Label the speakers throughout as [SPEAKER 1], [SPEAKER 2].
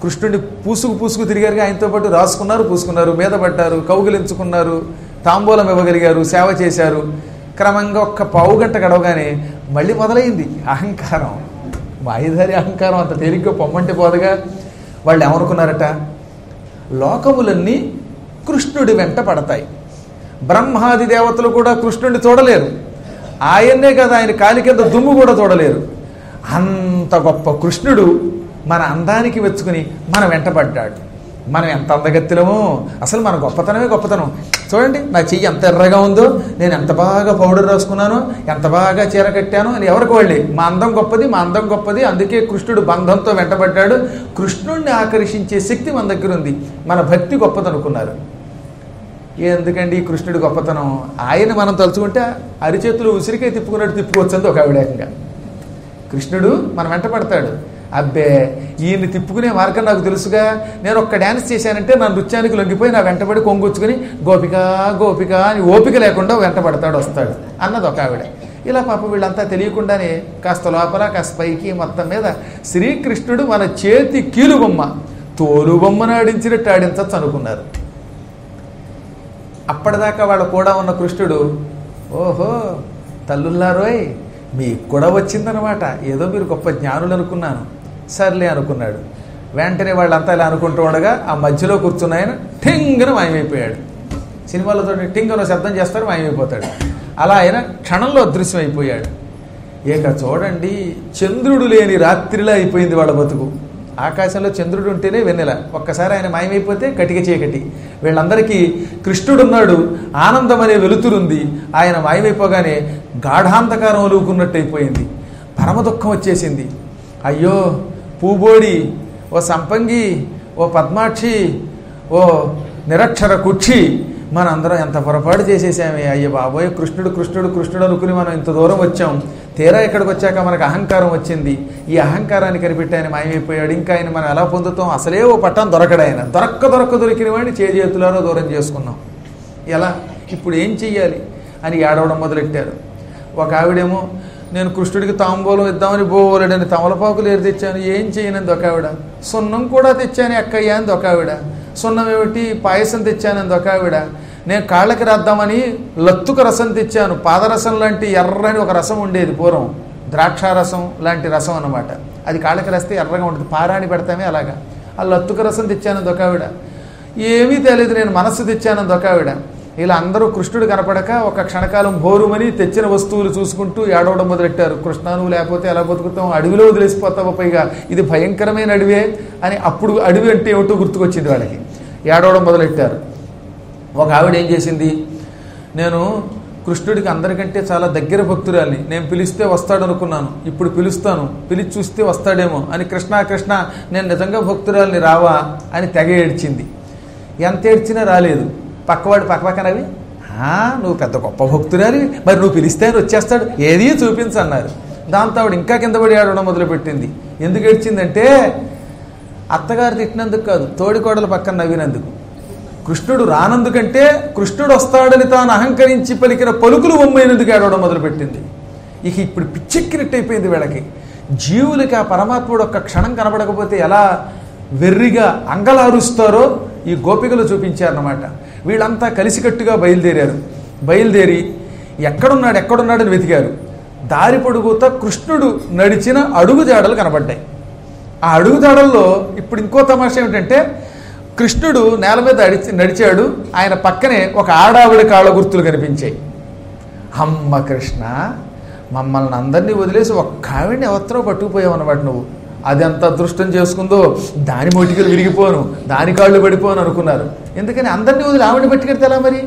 [SPEAKER 1] కృష్ణుడిని పూసుకు పూసుకు తిరిగారు ఆయనతో పాటు రాసుకున్నారు పూసుకున్నారు మీద పడ్డారు కౌగిలించుకున్నారు తాంబూలం ఇవ్వగలిగారు సేవ చేశారు క్రమంగా ఒక్క పావు గంట గడవగానే మళ్ళీ మొదలైంది అహంకారం మాయధారి అహంకారం అంత తేలిగ్గా పొమ్మంటే పోదగా వాళ్ళు ఏమనుకున్నారట లోకములన్నీ కృష్ణుడి వెంట పడతాయి బ్రహ్మాది దేవతలు కూడా కృష్ణుడిని చూడలేరు ఆయన్నే కదా ఆయన కాలి కింద దుమ్ము కూడా చూడలేరు అంత గొప్ప కృష్ణుడు మన అందానికి వెచ్చుకుని మన వెంటబడ్డాడు మనం ఎంత అందగత్తిలమో అసలు మన గొప్పతనమే గొప్పతనం చూడండి నా చెయ్యి ఎంత ఎర్రగా ఉందో నేను ఎంత బాగా పౌడర్ రాసుకున్నానో ఎంత బాగా చీర కట్టానో అని ఎవరికి వాళ్ళే మా అందం గొప్పది మా అందం గొప్పది అందుకే కృష్ణుడు బంధంతో వెంటబడ్డాడు కృష్ణుడిని ఆకర్షించే శక్తి మన దగ్గర ఉంది మన భక్తి గొప్పదనుకున్నారు ఎందుకండి ఈ కృష్ణుడి గొప్పతనం ఆయన మనం తలుచుకుంటే అరిచేతులు ఉసిరికాయ తిప్పుకున్నట్టు తిప్పుకోవచ్చు ఒక ఆవిడేకంగా కృష్ణుడు మన వెంట పడతాడు అబ్బే ఈయన్ని తిప్పుకునే మార్గం నాకు తెలుసుగా నేను ఒక్క డ్యాన్స్ చేశానంటే నా నృత్యానికి లొంగిపోయి నా వెంటబడి కొంగుచ్చుకుని గోపిక గోపిక అని ఓపిక లేకుండా వెంట పడతాడు వస్తాడు అన్నది ఒక ఆవిడ ఇలా పాప వీళ్ళంతా తెలియకుండానే కాస్త లోపల కాస్త పైకి మొత్తం మీద శ్రీకృష్ణుడు మన చేతి కీలుబొమ్మ తోలుబొమ్మను ఆడించినట్టు ఆడించచ్చు అనుకున్నారు అప్పటిదాకా వాళ్ళ కూడా ఉన్న కృష్ణుడు ఓహో తల్లుల్లారోయ్ మీకు కూడా వచ్చిందనమాట ఏదో మీరు గొప్ప జ్ఞానులు అనుకున్నాను సర్లే అనుకున్నాడు వెంటనే వాళ్ళంతా ఇలా అనుకుంటూ ఉండగా ఆ మధ్యలో కూర్చున్న ఆయన ఠింగన మాయమైపోయాడు సినిమాలతో ఠింగన శబ్దం చేస్తారు మాయమైపోతాడు అలా ఆయన క్షణంలో అదృశ్యం అయిపోయాడు ఇక చూడండి చంద్రుడు లేని రాత్రిలా అయిపోయింది వాళ్ళ బతుకు ఆకాశంలో చంద్రుడు ఉంటేనే వెన్నెల ఒక్కసారి ఆయన మాయమైపోతే కటిక చీకటి వీళ్ళందరికీ కృష్ణుడున్నాడు ఆనందం అనే వెలుతురుంది ఆయన మాయమైపోగానే గాఢాంధకారం ఒలుకున్నట్టు అయిపోయింది పరమ దుఃఖం వచ్చేసింది అయ్యో పూబోడి ఓ సంపంగి ఓ పద్మాక్షి ఓ నిరక్షర కుక్షి మనందరం ఎంత పొరపాటు చేసేసామే అయ్య బాబోయ్ కృష్ణుడు కృష్ణుడు కృష్ణుడు అనుకుని మనం ఇంత దూరం వచ్చాం తీరా ఇక్కడికి వచ్చాక మనకు అహంకారం వచ్చింది ఈ అహంకారాన్ని కనిపెట్టి ఆయన మాయమైపోయాడు ఇంకా ఆయన మనం ఎలా పొందుతాం అసలే ఓ పట్టం దొరకడు ఆయన దొరక్క దొరక్క దొరికిన వాడిని చేతులారో దూరం చేసుకున్నాం ఎలా ఇప్పుడు ఏం చెయ్యాలి అని ఏడవడం మొదలెట్టారు ఒక ఆవిడేమో నేను కృష్ణుడికి తాంబూలం ఇద్దామని బోలెడని తమలపాకులు ఏరు తెచ్చాను ఏం చేయనంది ఒక ఆవిడ సున్నం కూడా తెచ్చాను అక్కయ్య అంది ఒక ఆవిడ సున్నం ఏమిటి పాయసం తెచ్చానంది ఒక ఆవిడ నేను కాళ్ళకి రాద్దామని లత్తుక రసం తెచ్చాను పాదరసం లాంటి ఎర్రని ఒక రసం ఉండేది పూర్వం ద్రాక్షారసం లాంటి రసం అన్నమాట అది కాళ్ళకి రాస్తే ఎర్రగా ఉంటుంది పారాణి పెడతామే అలాగా ఆ లత్తుక రసం తెచ్చానంది ఒక ఆవిడ ఏమీ తెలియదు నేను మనస్సు తెచ్చానంది ఒక ఆవిడ ఇలా అందరూ కృష్ణుడు కనపడక ఒక క్షణకాలం బోరుమని తెచ్చిన వస్తువులు చూసుకుంటూ ఏడవడం మొదలెట్టారు కృష్ణ నువ్వు లేకపోతే ఎలా బతుకుతాం అడవిలో వదిలేసిపోతావు పైగా ఇది భయంకరమైన అడవే అని అప్పుడు అడవి అంటే ఏమిటో గుర్తుకొచ్చింది వాళ్ళకి ఏడవడం మొదలెట్టారు ఒక ఆవిడ ఏం చేసింది నేను కృష్ణుడికి అందరికంటే చాలా దగ్గర భక్తురాల్ని నేను పిలిస్తే వస్తాడు అనుకున్నాను ఇప్పుడు పిలుస్తాను పిలిచి చూస్తే వస్తాడేమో అని కృష్ణ కృష్ణ నేను నిజంగా భక్తురాల్ని రావా అని తెగ ఏడ్చింది ఎంత ఏడ్చినా రాలేదు పక్కవాడు పక్క పక్కనవి "ఆ, నువ్వు పెద్ద గొప్ప భక్తురాలి మరి నువ్వు పిలిస్తే ఆయన వచ్చేస్తాడు ఏది చూపించు అన్నారు దాంతో ఆవిడ ఇంకా కింద పడి ఆడడం మొదలుపెట్టింది ఎందుకు ఏడ్చిందంటే అత్తగారు తిట్టినందుకు కాదు తోడికోడల పక్కన నవ్వినందుకు కృష్ణుడు రానందుకంటే కృష్ణుడు వస్తాడని తాను అహంకరించి పలికిన పలుకులు బొమ్మైనందుకు ఏడవడం మొదలుపెట్టింది ఇక ఇప్పుడు పిచ్చెక్కినట్టు అయిపోయింది వీళ్ళకి జీవులకి ఆ పరమాత్ముడు ఒక్క క్షణం కనబడకపోతే ఎలా వెర్రిగా అంగలారుస్తారో ఈ గోపికలు చూపించారన్నమాట వీళ్ళంతా కలిసికట్టుగా బయలుదేరారు బయలుదేరి ఎక్కడున్నాడు ఎక్కడున్నాడని వెతికారు దారి పొడుగుతా కృష్ణుడు నడిచిన అడుగుజాడలు కనబడ్డాయి ఆ అడుగుజాడల్లో ఇప్పుడు ఇంకో తమాషా ఏమిటంటే కృష్ణుడు నేల మీద అడిచి నడిచాడు ఆయన పక్కనే ఒక ఆడావిడ కాళ్ళ గుర్తులు కనిపించాయి అమ్మ కృష్ణ మమ్మల్ని అందరినీ వదిలేసి ఒక్క ఆవిడని ఎవరితో పట్టుకుపోయావన్నమాట నువ్వు అది ఎంత అదృష్టం చేసుకుందో దాని మొటికలు విరిగిపోను దాని కాళ్ళు పడిపోను అనుకున్నారు ఎందుకని అందరినీ వదిలి ఆవిడ పట్టుకెడితే ఎలా మరి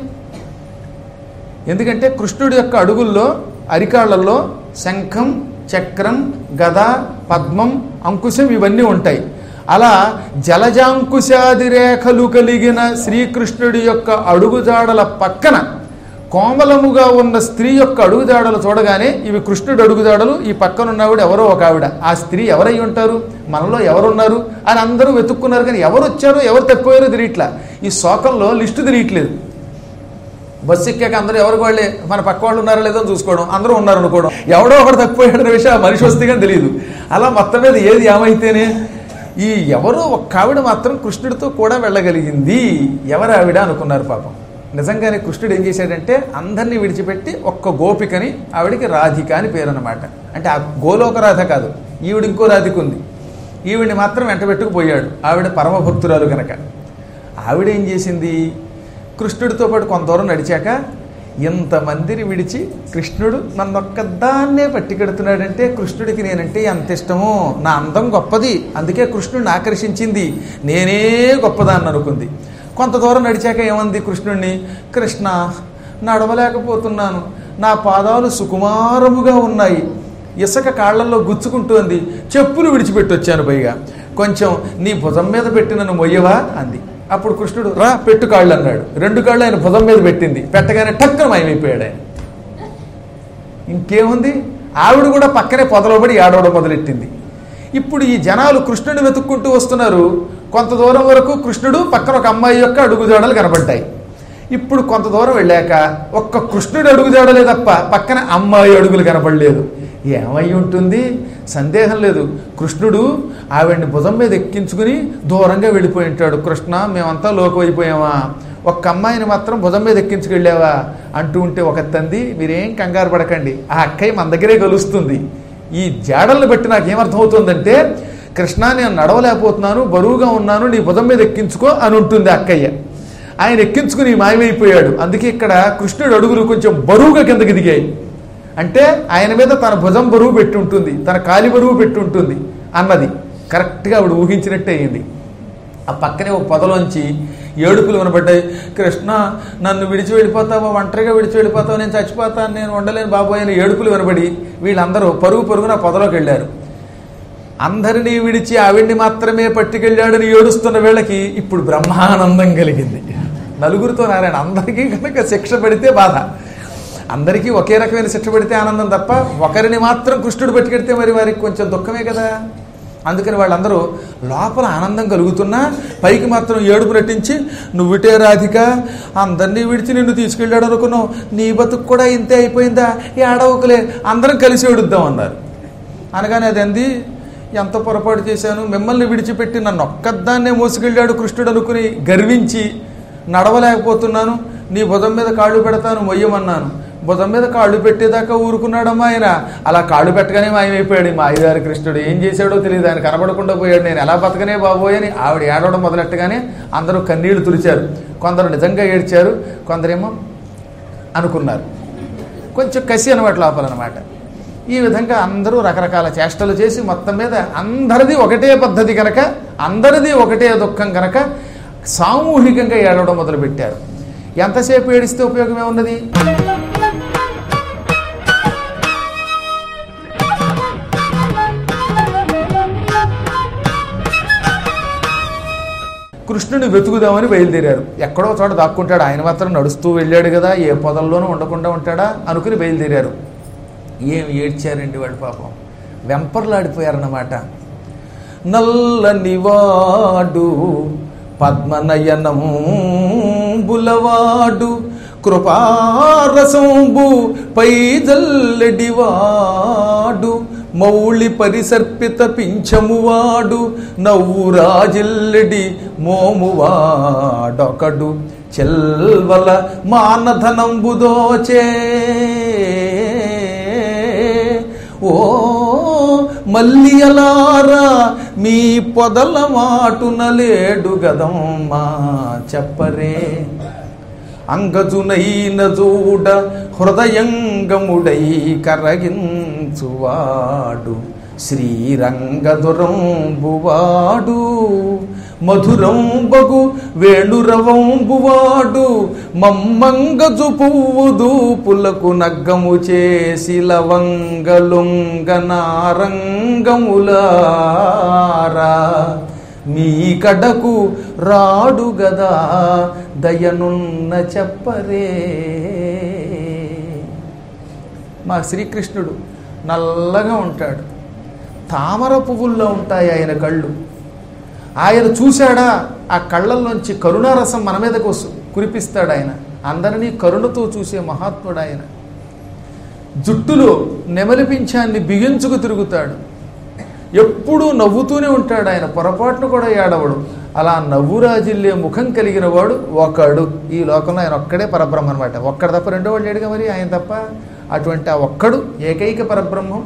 [SPEAKER 1] ఎందుకంటే కృష్ణుడి యొక్క అడుగుల్లో అరికాళ్లలో శంఖం చక్రం గద పద్మం అంకుశం ఇవన్నీ ఉంటాయి అలా జలజాంకుశాది రేఖలు కలిగిన శ్రీకృష్ణుడి యొక్క అడుగుజాడల పక్కన కోమలముగా ఉన్న స్త్రీ యొక్క అడుగుజాడలు చూడగానే ఇవి కృష్ణుడు అడుగుజాడలు ఈ పక్కన ఉన్నవాడు ఎవరో ఒక ఆవిడ ఆ స్త్రీ ఎవరై ఉంటారు మనలో ఎవరున్నారు అని అందరూ వెతుక్కున్నారు కానీ ఎవరు వచ్చారో ఎవరు తక్కువయ్యారో తెలియట్లా ఈ శోకంలో లిస్టు తెలియట్లేదు బస్సు ఎక్కాక అందరూ ఎవరికి వాళ్ళే మన పక్క వాళ్ళు ఉన్నారో లేదో అని చూసుకోవడం అందరూ ఉన్నారు అనుకోవడం ఎవడో ఒకడు తప్పిపోయాడనే విషయం ఆ మనిషి వస్తే కానీ తెలియదు అలా మొత్తం మీద ఏది ఏమైతేనే ఈ ఎవరో ఒక్క ఆవిడ మాత్రం కృష్ణుడితో కూడా వెళ్ళగలిగింది ఎవరు ఆవిడ అనుకున్నారు పాపం నిజంగానే కృష్ణుడు ఏం చేశాడంటే అందరినీ విడిచిపెట్టి ఒక్క గోపికని ఆవిడికి రాధిక అని పేరు అనమాట అంటే ఆ గోలోక రాధ కాదు ఈవిడ ఇంకో రాధిక ఉంది ఈవిడిని మాత్రం వెంట పెట్టుకుపోయాడు ఆవిడ పరమభక్తురాలు గనక ఆవిడ ఏం చేసింది కృష్ణుడితో పాటు కొంత దూరం నడిచాక ఇంతమందిని విడిచి కృష్ణుడు నన్నొక్కదాన్నే పట్టికెడుతున్నాడంటే కృష్ణుడికి నేనంటే ఎంత ఇష్టమో నా అందం గొప్పది అందుకే కృష్ణుడిని ఆకర్షించింది నేనే గొప్పదాన్ని అనుకుంది కొంత దూరం నడిచాక ఏమంది కృష్ణుడిని కృష్ణ నడవలేకపోతున్నాను నా పాదాలు సుకుమారముగా ఉన్నాయి ఇసుక కాళ్ళల్లో గుచ్చుకుంటోంది చెప్పులు విడిచిపెట్టి వచ్చాను పైగా కొంచెం నీ భుజం మీద పెట్టి నన్ను మొయ్యవా అంది అప్పుడు కృష్ణుడు రా పెట్టు కాళ్ళు అన్నాడు రెండు కాళ్ళు ఆయన భుజం మీద పెట్టింది పెట్టగానే టక్కున మాయమైపోయాడు ఆయన ఇంకేముంది ఆవిడ కూడా పక్కనే పొదలబడి ఏడవడం మొదలెట్టింది ఇప్పుడు ఈ జనాలు కృష్ణుడిని వెతుక్కుంటూ వస్తున్నారు కొంత దూరం వరకు కృష్ణుడు పక్కన ఒక అమ్మాయి యొక్క అడుగుజాడలు కనబడ్డాయి ఇప్పుడు కొంత దూరం వెళ్ళాక ఒక్క కృష్ణుడు అడుగుజాడలే తప్ప పక్కన అమ్మాయి అడుగులు కనపడలేదు ఏమై ఉంటుంది సందేహం లేదు కృష్ణుడు ఆవిడ్ని భుజం మీద ఎక్కించుకుని దూరంగా వెళ్ళిపోయి ఉంటాడు కృష్ణ మేమంతా లోకమైపోయామా ఒక్క అమ్మాయిని మాత్రం భుజం మీద ఎక్కించుకెళ్ళావా అంటూ ఉంటే ఒక తంది మీరేం కంగారు పడకండి ఆ అక్కయ్య మన దగ్గరే కలుస్తుంది ఈ జాడల్ని బట్టి నాకు ఏమర్థమవుతుందంటే కృష్ణ నేను నడవలేకపోతున్నాను బరువుగా ఉన్నాను నీ భుజం మీద ఎక్కించుకో అని ఉంటుంది అక్కయ్య ఆయన ఎక్కించుకుని మాయమైపోయాడు అందుకే ఇక్కడ కృష్ణుడు అడుగులు కొంచెం బరువుగా కిందకి దిగాయి అంటే ఆయన మీద తన భుజం బరువు పెట్టి ఉంటుంది తన కాలి బరువు పెట్టి ఉంటుంది అన్నది కరెక్ట్గా ఆవిడ ఊహించినట్టే అయింది ఆ పక్కనే ఒక పొదలోంచి ఏడుపులు వినబడ్డాయి కృష్ణ నన్ను విడిచి వెళ్ళిపోతావా ఒంటరిగా విడిచి వెళ్ళిపోతావా నేను చచ్చిపోతాను నేను ఉండలేను బాబోయ్ అని ఏడుపులు వినబడి వీళ్ళందరూ పరుగు పరుగున పొదలోకి వెళ్ళారు అందరినీ విడిచి ఆవిడ్ని మాత్రమే పట్టుకెళ్ళాడని ఏడుస్తున్న వేళకి ఇప్పుడు బ్రహ్మానందం కలిగింది నలుగురితో నారాయణ అందరికీ కనుక శిక్ష పడితే బాధ అందరికీ ఒకే రకమైన శిక్ష పడితే ఆనందం తప్ప ఒకరిని మాత్రం కృష్ణుడు పట్టుకెడితే మరి వారికి కొంచెం దుఃఖమే కదా అందుకని వాళ్ళందరూ లోపల ఆనందం కలుగుతున్నా పైకి మాత్రం ఏడుపు నటించి నువ్వుటే రాధిక అందరినీ విడిచి నిన్ను తీసుకెళ్ళాడు అనుకున్నావు నీ బతుకు కూడా ఇంతే అయిపోయిందా ఏడవకులే అందరం కలిసి ఏడుద్దాం అన్నారు అనగానే అది అంది ఎంత పొరపాటు చేశాను మిమ్మల్ని విడిచిపెట్టి నన్ను ఒక్కదాన్నే మోసుకెళ్ళాడు కృష్ణుడు అనుకుని గర్వించి నడవలేకపోతున్నాను నీ భుజం మీద కాళ్ళు పెడతాను మొయ్యమన్నాను భుజం మీద కాళ్ళు పెట్టేదాకా ఊరుకున్నాడమ్మా ఆయన అలా కాళ్ళు పెట్టగానే మాయమైపోయాడు మా అయ్యగారి కృష్ణుడు ఏం చేశాడో తెలియదు ఆయన కనబడకుండా పోయాడు నేను ఎలా బతకనే బాబోయ్ అని ఆవిడ ఏడవడం మొదలెట్టగానే అందరూ కన్నీళ్లు తుడిచారు కొందరు నిజంగా ఏడ్చారు కొందరేమో అనుకున్నారు కొంచెం కసి అనమాట లోపలనమాట ఈ విధంగా అందరూ రకరకాల చేష్టలు చేసి మొత్తం మీద అందరిది ఒకటే పద్ధతి కనుక అందరిది ఒకటే దుఃఖం కనుక సామూహికంగా ఏడవడం మొదలుపెట్టారు ఎంతసేపు ఏడిస్తే ఉపయోగం ఏమున్నది కృష్ణుని వెతుకుదామని బయలుదేరారు ఎక్కడో చోట దాక్కుంటాడు ఆయన మాత్రం నడుస్తూ వెళ్ళాడు కదా ఏ పొదల్లోనూ ఉండకుండా ఉంటాడా అనుకుని బయలుదేరారు ఏం ఏడ్చారండి వాడు పాపం వెంపర్లాడిపోయారన్నమాట నల్లనివాడు పద్మనయనం బులవాడు కృపారసంబు పైజల్లెడివాడు మౌళి పరిసర్పిత పింఛమువాడు నవ్వు రాజిల్లెడి మోమువాడొకడు చెల్వల మానధనంబుదోచే ఓ మల్లియలారా మీ పొదల మాటున లేడు గదమ్మా చెప్పరే అంగజునైన చూడ హృదయంగముడై కరగించువాడు శ్రీరంగదురంబువాడు మధురంబగు వేణురవంబువాడు మమ్మంగజు పువ్వు దూపులకు నగ్గము చేసి లవంగలుంగనారంగములారా మీ కడకు రాడు గదా దయనున్న చెప్పరే మా శ్రీకృష్ణుడు నల్లగా ఉంటాడు తామర పువ్వుల్లో ఉంటాయి ఆయన కళ్ళు ఆయన చూశాడా ఆ కళ్ళల్లోంచి కరుణారసం మన మీదకు వస్తు- కురిపిస్తాడు ఆయన అందరినీ కరుణతో చూసే మహాత్ముడు ఆయన జుట్టులో నెమలి పింఛాన్ని బిగించుకు తిరుగుతాడు ఎప్పుడూ నవ్వుతూనే ఉంటాడు ఆయన పొరపాటును కూడా ఏడవడు అలా నవ్వురాజిల్లే ముఖం కలిగిన వాడు ఒకడు ఈ లోకంలో ఆయన ఒక్కడే పరబ్రహ్మ అనమాట ఒక్కడు తప్ప రెండో వాడు లేడుగా మరి ఆయన తప్ప అటువంటి ఆ ఒక్కడు ఏకైక పరబ్రహ్మం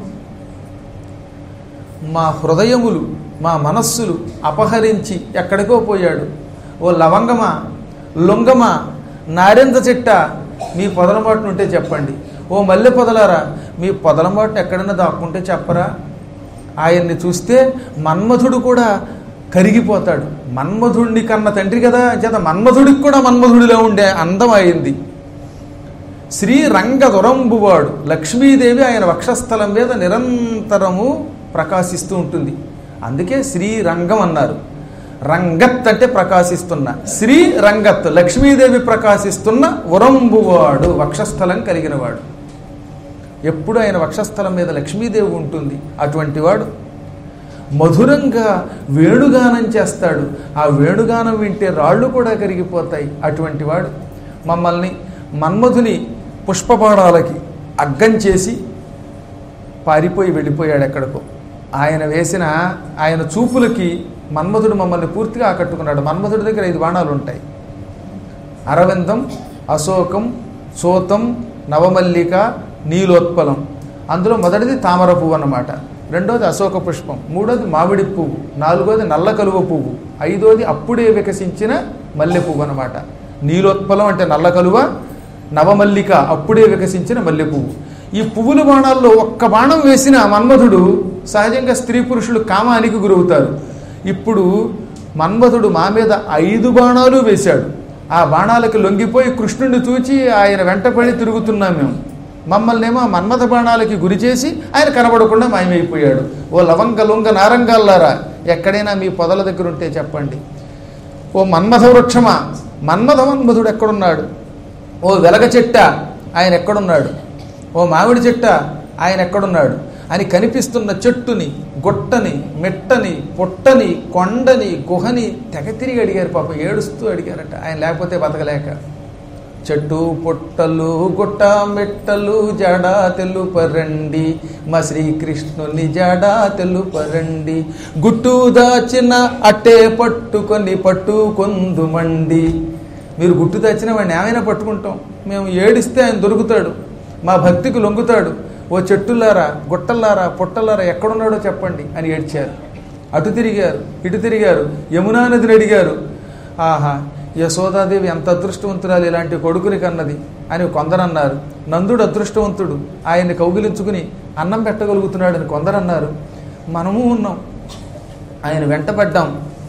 [SPEAKER 1] మా హృదయములు మా మనస్సులు అపహరించి ఎక్కడికో పోయాడు ఓ లవంగమా లొంగమా నారింజ చెట్ట మీ పొదలమాటును ఉంటే చెప్పండి ఓ మల్లె పొదలారా మీ పొదలమాటును ఎక్కడైనా దాక్కుంటే చెప్పరా ఆయన్ని చూస్తే మన్మధుడు కూడా కరిగిపోతాడు మన్మధుడిని కన్న తండ్రి కదా చేత మన్మధుడికి కూడా మన్మధుడిలో ఉండే అందం అయింది శ్రీ రంగదురంబువాడు లక్ష్మీదేవి ఆయన వక్షస్థలం మీద నిరంతరము ప్రకాశిస్తూ ఉంటుంది అందుకే శ్రీరంగం అన్నారు రంగత్ అంటే ప్రకాశిస్తున్న శ్రీ రంగత్ లక్ష్మీదేవి ప్రకాశిస్తున్న ఉరంబువాడు వక్షస్థలం కలిగినవాడు ఎప్పుడు ఆయన వక్షస్థలం మీద లక్ష్మీదేవి ఉంటుంది అటువంటి వాడు మధురంగా వేణుగానం చేస్తాడు ఆ వేణుగానం వింటే రాళ్ళు కూడా కరిగిపోతాయి అటువంటి వాడు మమ్మల్ని మన్మధుని పుష్పబాణాలకి అగ్గం చేసి పారిపోయి వెళ్ళిపోయాడు ఎక్కడికో ఆయన వేసిన ఆయన చూపులకి మన్మధుడు మమ్మల్ని పూర్తిగా ఆకట్టుకున్నాడు మన్మధుడి దగ్గర ఐదు బాణాలు ఉంటాయి అరవిందం అశోకం సోతం నవమల్లిక నీలోత్పలం అందులో మొదటిది తామర పువ్వు అన్నమాట రెండోది అశోక పుష్పం మూడోది మామిడి పువ్వు నాలుగోది నల్ల కలువ పువ్వు ఐదోది అప్పుడే వికసించిన మల్లె పువ్వు అనమాట నీలోత్పలం అంటే నల్ల కలువ నవమల్లిక అప్పుడే వికసించిన మల్లె పువ్వు ఈ పువ్వుల బాణాల్లో ఒక్క బాణం వేసిన మన్మధుడు సహజంగా స్త్రీ పురుషులు కామానికి గురవుతారు ఇప్పుడు మన్మధుడు మా మీద ఐదు బాణాలు వేశాడు ఆ బాణాలకి లొంగిపోయి కృష్ణుడిని చూచి ఆయన వెంటపడి తిరుగుతున్నాం మేము మమ్మల్ని ఏమో మన్మథ బాణాలకి గురి చేసి ఆయన కనబడకుండా మాయమైపోయాడు ఓ లవంగ లొంగ నారంగాల్లారా ఎక్కడైనా మీ పొదల దగ్గర ఉంటే చెప్పండి ఓ మన్మథ వృక్షమా మన్మథ మన్మధుడు ఎక్కడున్నాడు ఓ వెలగ చెట్ట ఆయన ఎక్కడున్నాడు ఓ మామిడి చెట్ట ఆయన ఎక్కడున్నాడు అని కనిపిస్తున్న చెట్టుని గుట్టని మెట్టని పుట్టని కొండని గుహని తెగ తిరిగి అడిగారు పాపం ఏడుస్తూ అడిగారట ఆయన లేకపోతే బతకలేక చెట్టు పుట్టలు గుట్ట మెట్టలు జడ తెలుపరండి మా శ్రీకృష్ణుని జడ తెలుపరండి గుట్టు దాచిన అట్టే పట్టుకొని పట్టుకొందుమండి మీరు గుట్టు దాచిన వాడిని ఏమైనా పట్టుకుంటాం మేము ఏడిస్తే ఆయన దొరుకుతాడు మా భక్తికి లొంగుతాడు ఓ చెట్టులారా గుట్టలారా పుట్టలారా ఎక్కడున్నాడో చెప్పండి అని ఏడ్చారు అటు తిరిగారు ఇటు తిరిగారు యమునా నదిని అడిగారు ఆహా యశోదాదేవి ఎంత అదృష్టవంతురాలు ఇలాంటి కొడుకుని కన్నది అని కొందరన్నారు నందుడు అదృష్టవంతుడు ఆయన్ని కౌగిలించుకుని అన్నం పెట్టగలుగుతున్నాడని కొందరన్నారు మనము ఉన్నాం ఆయన వెంటబడ్డాం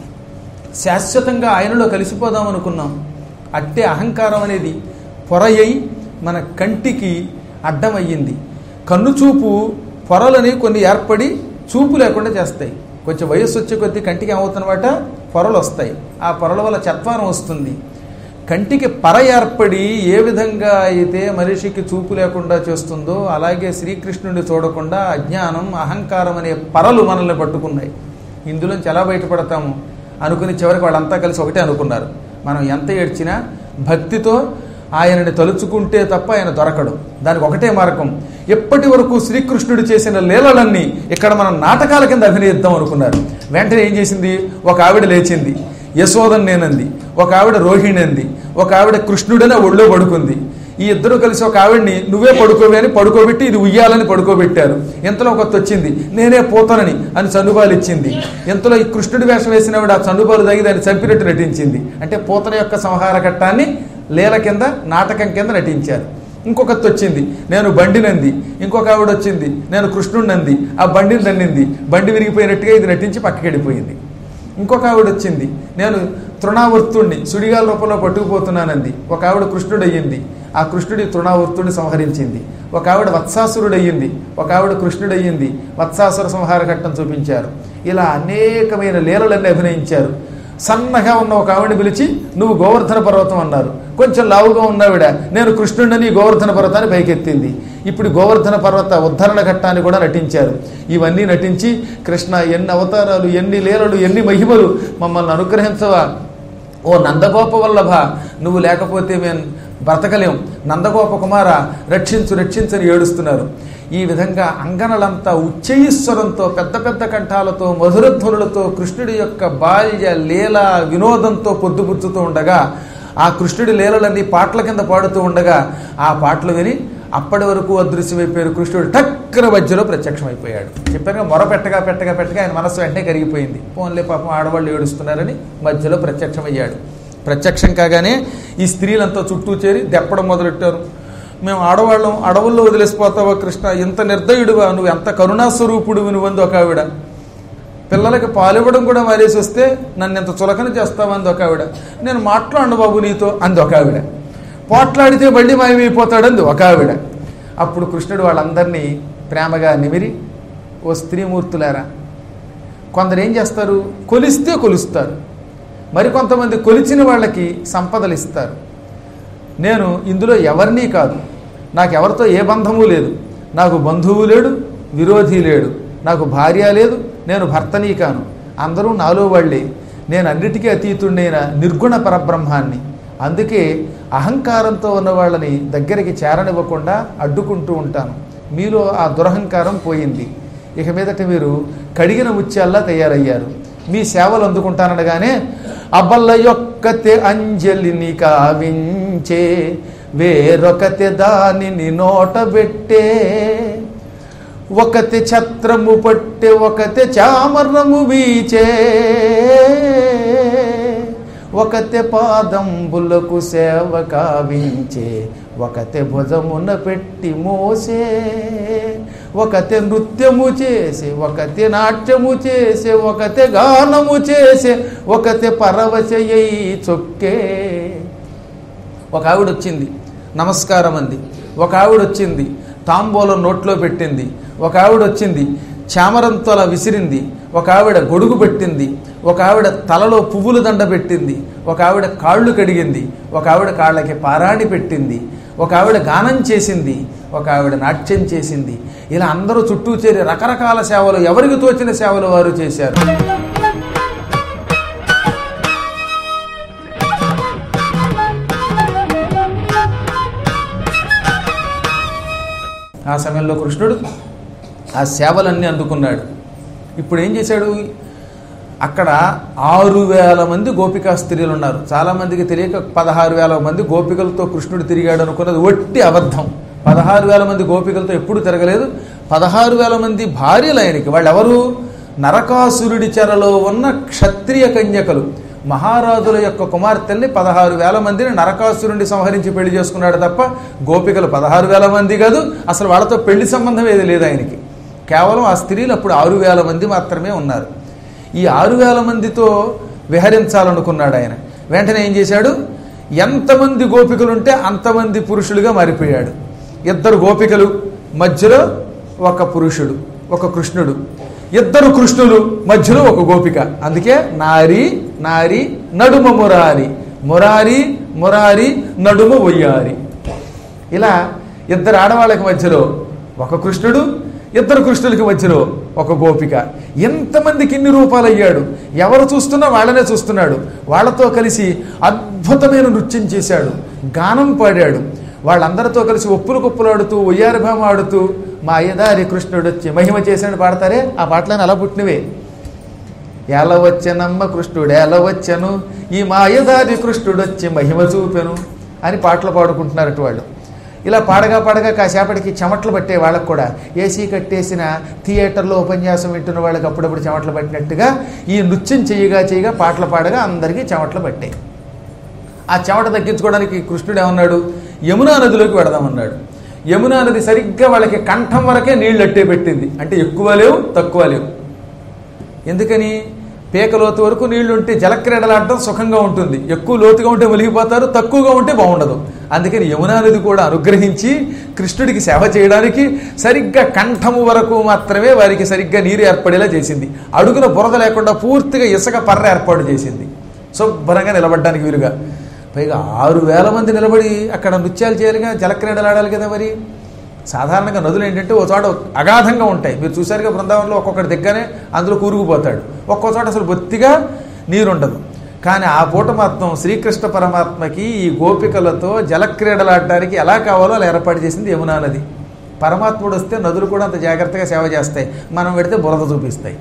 [SPEAKER 1] శాశ్వతంగా ఆయనలో కలిసిపోదాం అనుకున్నాం అట్టే అహంకారం అనేది పొరయ్యి మన కంటికి అడ్డమయ్యింది కన్ను చూపు పొరలని కొన్ని ఏర్పడి చూపు లేకుండా చేస్తాయి కొంచెం వయస్సు వచ్చే కొద్దీ కంటికి ఏమవుతున్నమాట పొరలు వస్తాయి ఆ పొరల వల్ల చత్వారం వస్తుంది కంటికి పర ఏర్పడి ఏ విధంగా అయితే మనిషికి చూపు లేకుండా చేస్తుందో అలాగే శ్రీకృష్ణుడిని చూడకుండా అజ్ఞానం అహంకారం అనే పరలు మనల్ని పట్టుకున్నాయి ఇందులోంచి ఎలా బయటపడతాము అనుకుని చివరికి వాళ్ళంతా కలిసి ఒకటే అనుకున్నారు మనం ఎంత ఏడ్చినా భక్తితో ఆయనని తలుచుకుంటే తప్ప ఆయన దొరకడు దానికి ఒకటే మార్గం ఎప్పటి వరకు శ్రీకృష్ణుడు చేసిన లీలలన్నీ ఇక్కడ మనం నాటకాల కింద అభినయిద్దాం అనుకున్నారు వెంటనే ఏం చేసింది ఒక ఆవిడ లేచింది యశోదన్ నేనంది ఒక ఆవిడ రోహిణి అంది ఒక ఆవిడ కృష్ణుడని ఒళ్ళో పడుకుంది ఈ ఇద్దరు కలిసి ఒక ఆవిడ్ని నువ్వే పడుకోవే అని పడుకోబెట్టి ఇది ఉయ్యాలని పడుకోబెట్టారు ఇంతలో ఒకటి వచ్చింది నేనే పోతానని అని చనుబాలు ఇచ్చింది ఇంతలో ఈ కృష్ణుడి వేషం వేసిన ఆవిడ ఆ చనుబాలు తగి దాన్ని చంపినట్టు నటించింది అంటే పోతన యొక్క సంహార ఘట్టాన్ని లీల కింద నాటకం కింద నటించారు ఇంకొకటి వచ్చింది నేను బండినంది ఇంకొక ఆవిడ వచ్చింది నేను కృష్ణుడినంది ఆ బండిని దన్నింది బండి విరిగిపోయినట్టుగా ఇది నటించి పక్కకి వెళ్ళిపోయింది ఇంకొక ఆవిడ వచ్చింది నేను తృణావర్తుణ్ణి సుడిగాల రూపంలో పట్టుకుపోతున్నానంది ఒక ఆవిడ కృష్ణుడు అయ్యింది ఆ కృష్ణుడి తృణావర్తుడిని సంహరించింది ఒక ఆవిడ వత్సాసురుడు అయ్యింది ఒక ఆవిడ కృష్ణుడు అయ్యింది వత్సాసుర సంహార ఘట్టం చూపించారు ఇలా అనేకమైన లీలలన్నీ అభినయించారు సన్నగా ఉన్న ఒక ఆవిడని పిలిచి నువ్వు గోవర్ధన పర్వతం అన్నారు కొంచెం లావుగా ఉన్నావిడ నేను కృష్ణుడిని గోవర్ధన పర్వతాన్ని పైకెత్తింది ఇప్పుడు గోవర్ధన పర్వత ఉద్ధరణ ఘట్టాన్ని కూడా నటించారు ఇవన్నీ నటించి కృష్ణ ఎన్ని అవతారాలు ఎన్ని లీలలు ఎన్ని మహిమలు మమ్మల్ని అనుగ్రహించవా ఓ నందగోప వల్లభ నువ్వు లేకపోతే మేము బ్రతకలేం నందగోప కుమార రక్షించు రక్షించని ఏడుస్తున్నారు ఈ విధంగా అంగనలంతా ఉచ్చైశ్వరంతో పెద్ద పెద్ద కంఠాలతో మధురధ్వనులతో కృష్ణుడి యొక్క బాల్య లీల వినోదంతో పొద్దుపుచ్చుతూ ఉండగా ఆ కృష్ణుడి లీలలన్నీ పాటల కింద పాడుతూ ఉండగా ఆ పాటలు విని అప్పటి వరకు అదృశ్యమైపోయారు కృష్ణుడు టక్కన మధ్యలో ప్రత్యక్షమైపోయాడు చెప్పాను మొర పెట్టగా పెట్టగా పెట్టగా ఆయన మనస్సు వెంటనే కరిగిపోయింది పోన్లే పాపం ఆడవాళ్ళు ఏడుస్తున్నారని మధ్యలో ప్రత్యక్షమయ్యాడు ప్రత్యక్షం కాగానే ఈ స్త్రీలంతా చుట్టూ చేరి దెప్పడం మొదలెట్టారు మేము ఆడవాళ్ళం అడవుల్లో వదిలేసిపోతావా కృష్ణ ఇంత నిర్దయుడువా నువ్వు ఎంత కరుణాస్వరూపుడు నువ్వంది ఒక ఆవిడ పిల్లలకి పాలివ్వడం కూడా మారేసి వస్తే నన్ను ఎంత చులకన చేస్తావంది ఒక ఆవిడ నేను మాట్లాడను బాబు నీతో అంది ఒక ఆవిడ పోట్లాడితే మళ్ళీ మాయమైపోతాడంది ఒక ఆవిడ అప్పుడు కృష్ణుడు వాళ్ళందరినీ ప్రేమగా నిమిరి ఓ స్త్రీమూర్తులారా కొందరు ఏం చేస్తారు కొలిస్తే కొలుస్తారు మరికొంతమంది కొలిచిన వాళ్ళకి సంపదలు ఇస్తారు నేను ఇందులో ఎవరినీ కాదు నాకు ఎవరితో ఏ బంధము లేదు నాకు బంధువు లేడు విరోధి లేడు నాకు భార్య లేదు నేను భర్తనీ కాను అందరూ నాలో వాళ్ళే నేను అన్నిటికీ అతీతుడైన నిర్గుణ పరబ్రహ్మాన్ని అందుకే అహంకారంతో ఉన్న వాళ్ళని దగ్గరికి చేరనివ్వకుండా అడ్డుకుంటూ ఉంటాను మీలో ఆ దురహంకారం పోయింది ఇక మీదట మీరు కడిగిన ముత్యాల్లా తయారయ్యారు మీ సేవలు అందుకుంటాననగానే అబల్ల యొక్కతే అంజలిని కావించే వేరొకతే దానిని నోటబెట్టే ఒకతే ఛత్రము పట్టె ఒకతే చామరము వీచే ఒకతే పాదంబులకు సేవ కావించే ఒకతే భుజమున పెట్టి మోసే ఒకతే నృత్యము చేసే ఒకతే నాట్యము చేసే ఒకతే గానము చేసే ఒకతే పరవశయ్యి చొక్కే ఒక ఆవిడ వచ్చింది నమస్కారం అంది ఒక ఆవిడ వచ్చింది తాంబూలం నోట్లో పెట్టింది ఒక ఆవిడ వచ్చింది చామరంతో అలా విసిరింది ఒక ఆవిడ గొడుగు పెట్టింది ఒక ఆవిడ తలలో పువ్వుల దండ పెట్టింది ఒక ఆవిడ కాళ్ళు కడిగింది ఒక ఆవిడ కాళ్ళకి పారాణి పెట్టింది ఒక ఆవిడ గానం చేసింది ఒక ఆవిడ నాట్యం చేసింది ఇలా అందరూ చుట్టూ చేరి రకరకాల సేవలు ఎవరికి తోచిన సేవలు వారు చేశారు ఆ సమయంలో కృష్ణుడు ఆ సేవలన్నీ అందుకున్నాడు ఇప్పుడు ఏం చేశాడు అక్కడ ఆరు వేల మంది గోపికా స్త్రీలు ఉన్నారు చాలామందికి తెలియక పదహారు వేల మంది గోపికలతో కృష్ణుడు తిరిగాడు అనుకున్నది ఒట్టి అబద్ధం పదహారు వేల మంది గోపికలతో ఎప్పుడు తిరగలేదు పదహారు వేల మంది భార్యలు ఆయనకి వాళ్ళెవరు నరకాసురుడి చెరలో ఉన్న క్షత్రియ కన్యకలు మహారాజుల యొక్క కుమార్తెల్ని పదహారు వేల మందిని నరకాసురుడిని సంహరించి పెళ్లి చేసుకున్నాడు తప్ప గోపికలు పదహారు వేల మంది కాదు అసలు వాళ్ళతో పెళ్లి సంబంధం ఏది లేదు ఆయనకి కేవలం ఆ స్త్రీలు అప్పుడు ఆరు వేల మంది మాత్రమే ఉన్నారు ఈ ఆరు వేల మందితో విహరించాలనుకున్నాడు ఆయన వెంటనే ఏం చేశాడు ఎంతమంది గోపికలుంటే అంతమంది పురుషులుగా మారిపోయాడు ఇద్దరు గోపికలు మధ్యలో ఒక పురుషుడు ఒక కృష్ణుడు ఇద్దరు కృష్ణులు మధ్యలో ఒక గోపిక అందుకే నారి నారి నడుమ మురారి మురారి మురారి నడుమ ఒయ్యారి ఇలా ఇద్దరు ఆడవాళ్ళకి మధ్యలో ఒక కృష్ణుడు ఇద్దరు కృష్ణులకి మధ్యలో ఒక గోపిక ఎంతమందికి ఇన్ని రూపాలు అయ్యాడు ఎవరు చూస్తున్నా వాళ్ళనే చూస్తున్నాడు వాళ్ళతో కలిసి అద్భుతమైన నృత్యం చేశాడు గానం పాడాడు వాళ్ళందరితో కలిసి ఒప్పులు కుప్పులాడుతూ ఉయ్యారిభామ ఆడుతూ మా అయ్యదారి కృష్ణుడు వచ్చి మహిమ చేశాడు పాడతారే ఆ పాటలను అలా పుట్టినవే ఎలా వచ్చనమ్మ కృష్ణుడు ఎలా వచ్చను ఈ మాయదారి కృష్ణుడు వచ్చి మహిమ చూపెను అని పాటలు పాడుకుంటున్నారట వాళ్ళు ఇలా పాడగా పాడగా కాసేపటికి చెమట్లు పట్టే వాళ్ళకు కూడా ఏసీ కట్టేసిన థియేటర్లో ఉపన్యాసం వింటున్న వాళ్ళకి అప్పుడప్పుడు చెమట్లు పట్టినట్టుగా ఈ నృత్యం చేయగా చేయగా పాటలు పాడగా అందరికీ చెమట్లు పట్టాయి ఆ చెమట తగ్గించుకోవడానికి కృష్ణుడు ఏమన్నాడు యమునా నదిలోకి వెడదామన్నాడు యమునా నది సరిగ్గా వాళ్ళకి కంఠం వరకే నీళ్ళు అట్టే పెట్టింది అంటే ఎక్కువ లేవు తక్కువ లేవు ఎందుకని పేక లోతు వరకు నీళ్లు ఉంటే జలక్రీడలాడటం సుఖంగా ఉంటుంది ఎక్కువ లోతుగా ఉంటే మునిగిపోతారు తక్కువగా ఉంటే బాగుండదు అందుకని యమునా నది కూడా అనుగ్రహించి కృష్ణుడికి సేవ చేయడానికి సరిగ్గా కంఠము వరకు మాత్రమే వారికి సరిగ్గా నీరు ఏర్పడేలా చేసింది అడుగున బురద లేకుండా పూర్తిగా ఇసుక పర్ర ఏర్పాటు చేసింది శుభ్రంగా నిలబడడానికి వీలుగా పైగా ఆరు వేల మంది నిలబడి అక్కడ నృత్యాలు చేయాలిగా జలక్రీడలు ఆడాలి కదా మరి సాధారణంగా నదులు ఏంటంటే ఓ చోట అగాధంగా ఉంటాయి మీరు చూసారుగా బృందావనంలో ఒక్కొక్కటి దిగ్గానే అందులో కూరుకుపోతాడు ఒక్కో చోట అసలు బొత్తిగా నీరుండదు కానీ ఆ పూట మాత్రం శ్రీకృష్ణ పరమాత్మకి ఈ గోపికలతో జలక్రీడలాడటానికి ఎలా కావాలో అలా ఏర్పాటు చేసింది యమునా నది పరమాత్ముడు వస్తే నదులు కూడా అంత జాగ్రత్తగా సేవ చేస్తాయి మనం పెడితే బురద చూపిస్తాయి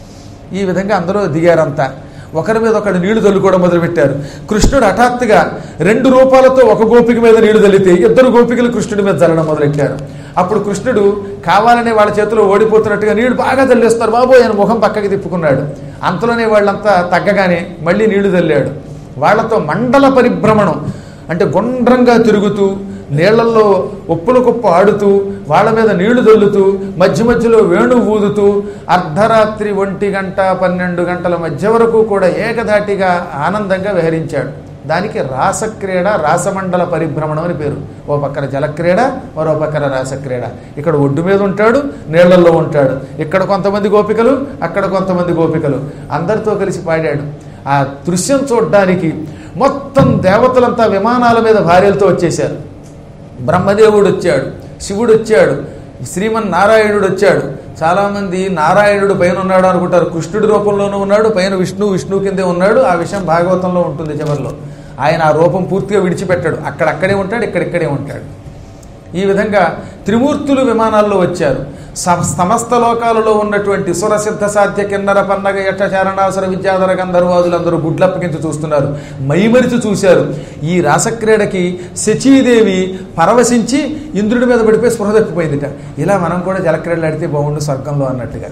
[SPEAKER 1] ఈ విధంగా అందరూ దిగారంతా ఒకరి మీద ఒకడు నీళ్లు చల్లుకోవడం మొదలుపెట్టారు కృష్ణుడు హఠాత్తుగా రెండు రూపాలతో ఒక గోపిక మీద నీళ్లు చల్లితే ఇద్దరు గోపికలు కృష్ణుడి మీద చల్లడం మొదలెట్టారు అప్పుడు కృష్ణుడు కావాలనే వాళ్ళ చేతిలో ఓడిపోతున్నట్టుగా నీళ్లు బాగా చల్లేస్తారు బాబు ఆయన ముఖం పక్కకి తిప్పుకున్నాడు అంతలోనే వాళ్ళంతా తగ్గగానే మళ్ళీ నీళ్లు చల్లాడు వాళ్ళతో మండల పరిభ్రమణం అంటే గుండ్రంగా తిరుగుతూ నీళ్లలో ఒప్పుల కుప్ప ఆడుతూ వాళ్ళ మీద నీళ్లు దొల్లుతూ మధ్య మధ్యలో వేణు ఊదుతూ అర్ధరాత్రి ఒంటి గంట పన్నెండు గంటల మధ్య వరకు కూడా ఏకధాటిగా ఆనందంగా విహరించాడు దానికి రాసక్రీడ రాసమండల పరిభ్రమణం అని పేరు ఓ పక్కన జలక్రీడ మరో పక్కన రాసక్రీడ ఇక్కడ ఒడ్డు మీద ఉంటాడు నీళ్లలో ఉంటాడు ఇక్కడ కొంతమంది గోపికలు అక్కడ కొంతమంది గోపికలు అందరితో కలిసి పాడాడు ఆ దృశ్యం చూడడానికి మొత్తం దేవతలంతా విమానాల మీద భార్యలతో వచ్చేశారు బ్రహ్మదేవుడు వచ్చాడు శివుడు వచ్చాడు శ్రీమన్నారాయణుడు వచ్చాడు చాలామంది నారాయణుడు పైన ఉన్నాడు అనుకుంటారు కృష్ణుడి రూపంలోనూ ఉన్నాడు పైన విష్ణు విష్ణు కిందే ఉన్నాడు ఆ విషయం భాగవతంలో ఉంటుంది చివరిలో ఆయన ఆ రూపం పూర్తిగా విడిచిపెట్టాడు అక్కడక్కడే ఉంటాడు ఇక్కడిక్కడే ఉంటాడు ఈ విధంగా త్రిమూర్తులు విమానాల్లో వచ్చారు స- సమస్త లోకాలలో ఉన్నటువంటి సురసిద్ధ సాధ్య కిన్నర పన్నగ యక్ష చారణాసుర విద్యాధర గంధర్వాదులందరూ గుడ్లప్పగించి చూస్తున్నారు మైమరిచి చూశారు ఈ రాసక్రీడకి శచీదేవి పరవశించి ఇంద్రుడి మీద పడిపోయి స్పృహ తప్పిపోయిందిట ఇలా మనం కూడా జలక్రీడలు ఆడితే బాగుండు స్వర్గంలో అన్నట్టుగా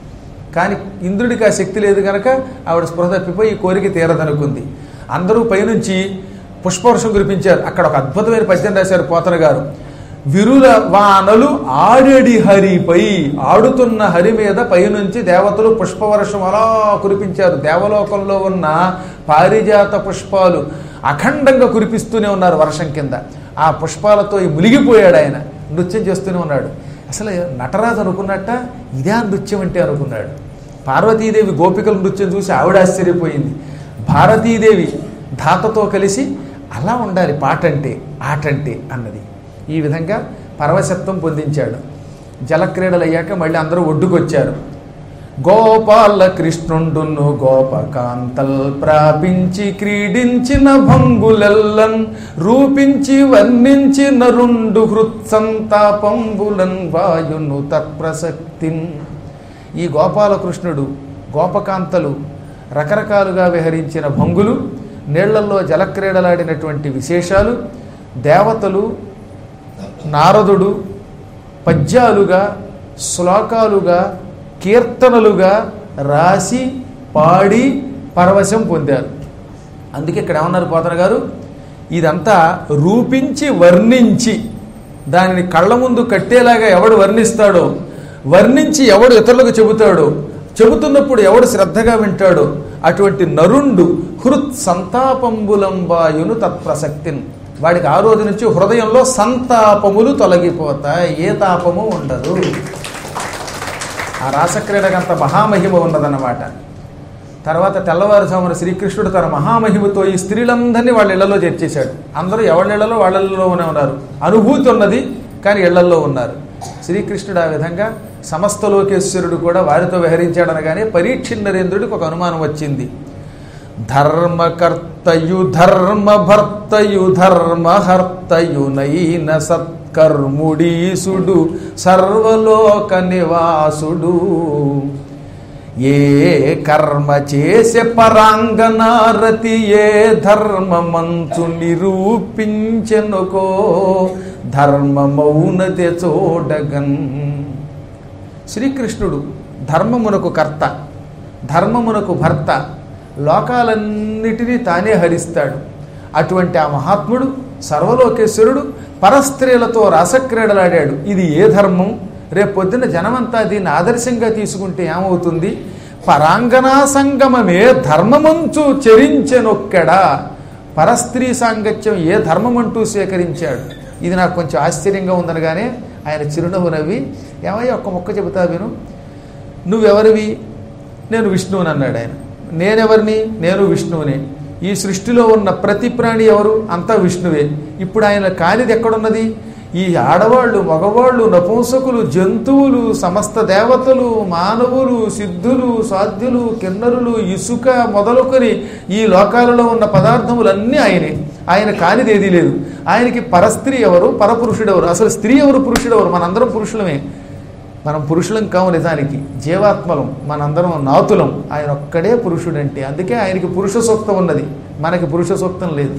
[SPEAKER 1] కానీ ఇంద్రుడికి ఆ శక్తి లేదు కనుక ఆవిడ స్పృహ తప్పిపోయి ఈ కోరిక తీరదనుకుంది అందరూ పైనుంచి పుష్పవర్షం కురిపించారు అక్కడ ఒక అద్భుతమైన పద్యం రాశారు పోతన గారు విరుల వానలు ఆడెడి హరిపై ఆడుతున్న హరి మీద పైనుంచి దేవతలు పుష్పవర్షం అలా కురిపించారు దేవలోకంలో ఉన్న పారిజాత పుష్పాలు అఖండంగా కురిపిస్తూనే ఉన్నారు వర్షం కింద ఆ పుష్పాలతో ఈ మునిగిపోయాడు ఆయన నృత్యం చేస్తూనే ఉన్నాడు అసలు నటరాజు అనుకున్నట్ట ఇదే ఆ నృత్యం అంటే అనుకున్నాడు పార్వతీదేవి గోపికల నృత్యం చూసి ఆవిడ ఆశ్చర్యపోయింది భారతీదేవి ధాతతో కలిసి అలా ఉండాలి పాట అంటే ఆట అంటే అన్నది ఈ విధంగా పరవశత్వం పొందించాడు జలక్రీడలు అయ్యాక మళ్ళీ అందరూ ఒడ్డుకొచ్చారు గోపాల కృష్ణుండును గోపకాంతల్ ప్రాపించి క్రీడించిన భంగులెల్లన్ రూపించి వర్ణించిన రెండు హృత్సంతాపంబులన్ వాయును తత్ప్రసక్తిన్ ఈ గోపాలకృష్ణుడు గోపకాంతలు రకరకాలుగా విహరించిన భంగులు నీళ్లలో జలక్రీడలాడినటువంటి విశేషాలు దేవతలు నారదుడు పద్యాలుగా శ్లోకాలుగా కీర్తనలుగా రాసి పాడి పరవశం పొందారు అందుకే ఇక్కడ ఏమన్నారు పోతన గారు ఇదంతా రూపించి వర్ణించి దానిని కళ్ళ ముందు కట్టేలాగా ఎవడు వర్ణిస్తాడో వర్ణించి ఎవడు ఇతరులకు చెబుతాడో చెబుతున్నప్పుడు ఎవడు శ్రద్ధగా వింటాడో అటువంటి నరుండు హృత్ సంతాపంబులంబాయును తత్ప్రసక్తిన్ వాడికి ఆ రోజు నుంచి హృదయంలో సంతాపములు తొలగిపోతాయి ఏ తాపము ఉండదు ఆ రాసక్రీడకంత మహామహిమ ఉన్నదన్నమాట తర్వాత తెల్లవారుజామున శ్రీకృష్ణుడు తన మహామహిమతో ఈ స్త్రీలందరినీ వాళ్ళ ఇళ్లలో చేర్చేశాడు అందరూ ఎవళ్ళ ఇళ్లలో వాళ్ళ ఇళ్లలోనే ఉన్నారు అనుభూతి ఉన్నది కానీ ఇళ్లల్లో ఉన్నారు శ్రీకృష్ణుడు ఆ విధంగా సమస్త లోకేశ్వరుడు కూడా వారితో విహరించాడనగానే పరీక్ష నరేంద్రుడికి ఒక అనుమానం వచ్చింది ధర్మకర్తయు ధర్మభర్తయు ధర్మహర్తయునైన సత్కర్ముడీసుడు సర్వలోక నివాసుడు ఏ కర్మ చేసే పరాంగనారతి ఏ ధర్మమంచు నిరూపించెనుకో ధర్మమౌనతే చూడగన్ శ్రీకృష్ణుడు ధర్మమునకు కర్త ధర్మమునకు భర్త లోకాలన్నిటినీ తానే హరిస్తాడు అటువంటి ఆ మహాత్ముడు సర్వలోకేశ్వరుడు పరస్త్రీలతో రసక్రీడలాడాడు ఇది ఏ ధర్మం రేపొద్దున జనమంతా దీన్ని ఆదర్శంగా తీసుకుంటే ఏమవుతుంది పరాంగనా సంగమమే ధర్మమంచు చెరించెనొక్కడా పరస్త్రీ సాంగత్యం ఏ ధర్మమంటూ స్వీకరించాడు ఇది నాకు కొంచెం ఆశ్చర్యంగా ఉందనగానే ఆయన చిరునవ్వు నవ్వి ఏమయ్య ఒక్క మొక్క చెబుతా విను నువ్వెవరివి నేను విష్ణువుని అన్నాడు ఆయన నేనెవరిని నేను విష్ణువునే ఈ సృష్టిలో ఉన్న ప్రతి ప్రాణి ఎవరు అంతా విష్ణువే ఇప్పుడు ఆయన కానిది ఎక్కడున్నది ఈ ఆడవాళ్ళు మగవాళ్ళు నపుంసకులు జంతువులు సమస్త దేవతలు మానవులు సిద్ధులు సాధ్యులు కిన్నరులు ఇసుక మొదలుకొని ఈ లోకాలలో ఉన్న పదార్థములన్నీ ఆయనే ఆయన కానిది ఏదీ లేదు ఆయనకి పరస్త్రీ ఎవరు పరపురుషుడు ఎవరు అసలు స్త్రీ ఎవరు పురుషుడు ఎవరు మనందరం పురుషులమే మనం పురుషులం కావు నిజానికి జీవాత్మలం మనందరం నాతులం ఆయన ఒక్కడే పురుషుడంటే అందుకే ఆయనకి పురుష సూక్తం ఉన్నది మనకి పురుష సూక్తం లేదు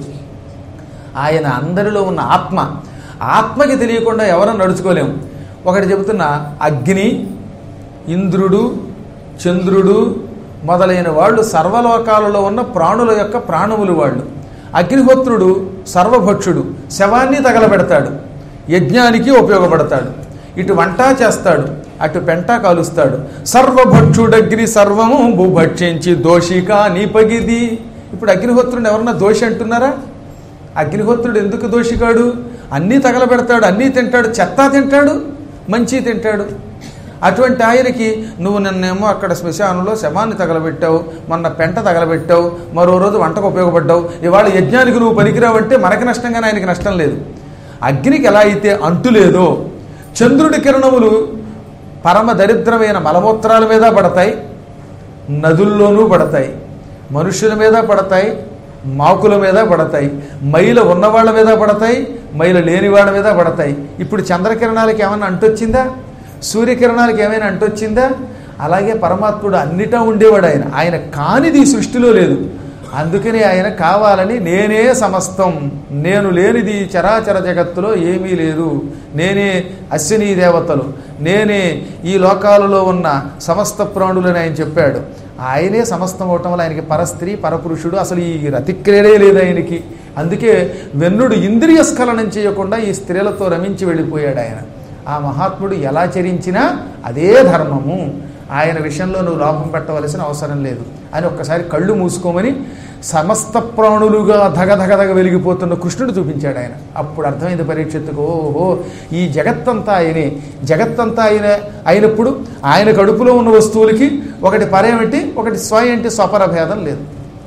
[SPEAKER 1] ఆయన అందరిలో ఉన్న ఆత్మ ఆత్మకి తెలియకుండా ఎవరూ నడుచుకోలేము ఒకటి చెబుతున్న అగ్ని ఇంద్రుడు చంద్రుడు మొదలైన వాళ్ళు సర్వలోకాలలో ఉన్న ప్రాణుల యొక్క ప్రాణములు వాళ్ళు అగ్నిహోత్రుడు సర్వభక్షుడు శవాన్ని తగలబెడతాడు యజ్ఞానికి ఉపయోగపడతాడు ఇటు వంట చేస్తాడు అటు పెంట కాలుస్తాడు సర్వభక్షుడగ్ని సర్వము భూభక్షించి దోషిక నీపగిది ఇప్పుడు అగ్నిహోత్రుడు ఎవరన్నా దోషి అంటున్నారా అగ్నిహోత్రుడు ఎందుకు దోషికాడు అన్నీ తగలబెడతాడు అన్నీ తింటాడు చెత్త తింటాడు మంచి తింటాడు అటువంటి ఆయనకి నువ్వు నిన్నేమో అక్కడ శ్మశానంలో శవాన్ని తగలబెట్టావు మొన్న పెంట తగలబెట్టావు మరో రోజు వంటకు ఉపయోగపడ్డావు ఇవాళ యజ్ఞానికి నువ్వు పనికిరావంటే మనకి నష్టంగానే ఆయనకి నష్టం లేదు అగ్నికి ఎలా అయితే అంటు లేదో చంద్రుడి కిరణములు పరమ దరిద్రమైన మలమూత్రాల మీద పడతాయి నదుల్లోనూ పడతాయి మనుషుల మీద పడతాయి మాకుల మీద పడతాయి మైల ఉన్నవాళ్ళ మీద పడతాయి మైల లేని వాళ్ళ మీద పడతాయి ఇప్పుడు చంద్రకిరణాలకి ఏమైనా అంటొచ్చిందా సూర్యకిరణాలకి ఏమైనా అంటొచ్చిందా అలాగే పరమాత్ముడు అన్నిటా ఉండేవాడు ఆయన ఆయన కానిది ఈ సృష్టిలో లేదు అందుకనే ఆయన కావాలని నేనే సమస్తం నేను లేనిది ఈ చరాచర జగత్తులో ఏమీ లేదు నేనే అశ్విని దేవతలు నేనే ఈ లోకాలలో ఉన్న సమస్త ప్రాణులని ఆయన చెప్పాడు ఆయనే సమస్తం అవటం వల్ల ఆయనకి పరస్త్రీ పరపురుషుడు అసలు ఈ రతిక్రియలే లేదు ఆయనకి అందుకే వెన్నుడు ఇంద్రియ స్ఖలనం చేయకుండా ఈ స్త్రీలతో రమించి వెళ్ళిపోయాడు ఆయన ఆ మహాత్ముడు ఎలా చరించినా అదే ధర్మము ఆయన విషయంలో నువ్వు లోపం పెట్టవలసిన అవసరం లేదు అని ఒక్కసారి కళ్ళు మూసుకోమని సమస్త ప్రాణులుగా ధగధగధగ వెలిగిపోతున్న కృష్ణుడు చూపించాడు ఆయన అప్పుడు అర్థమైంది పరీక్షత్తుకు ఓహో ఈ జగత్తంతా ఆయనే జగత్తంతా ఆయన అయినప్పుడు ఆయన కడుపులో ఉన్న వస్తువులకి ఒకటి పరేమిటి ఒకటి స్వయం అంటే స్వపర భేదం లేదు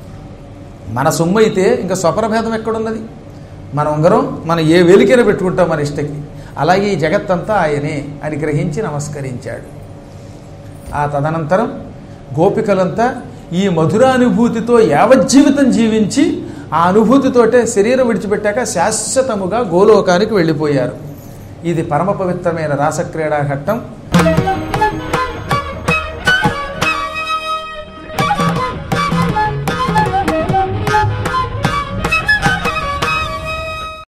[SPEAKER 1] మన సొమ్ము అయితే ఇంకా స్వపర భేదం ఎక్కడున్నది మన ఉంగరం మనం ఏ వెలికైన పెట్టుకుంటాం మన ఇష్టకి అలాగే ఈ జగత్తంతా ఆయనే అని గ్రహించి నమస్కరించాడు ఆ తదనంతరం గోపికలంతా ఈ మధురానుభూతితో యావజ్జీవితం జీవించి ఆ అనుభూతితోటే శరీరం విడిచిపెట్టాక శాశ్వతముగా గోలోకానికి వెళ్ళిపోయారు ఇది పరమ పవిత్రమైన రాసక్రీడా ఘట్టం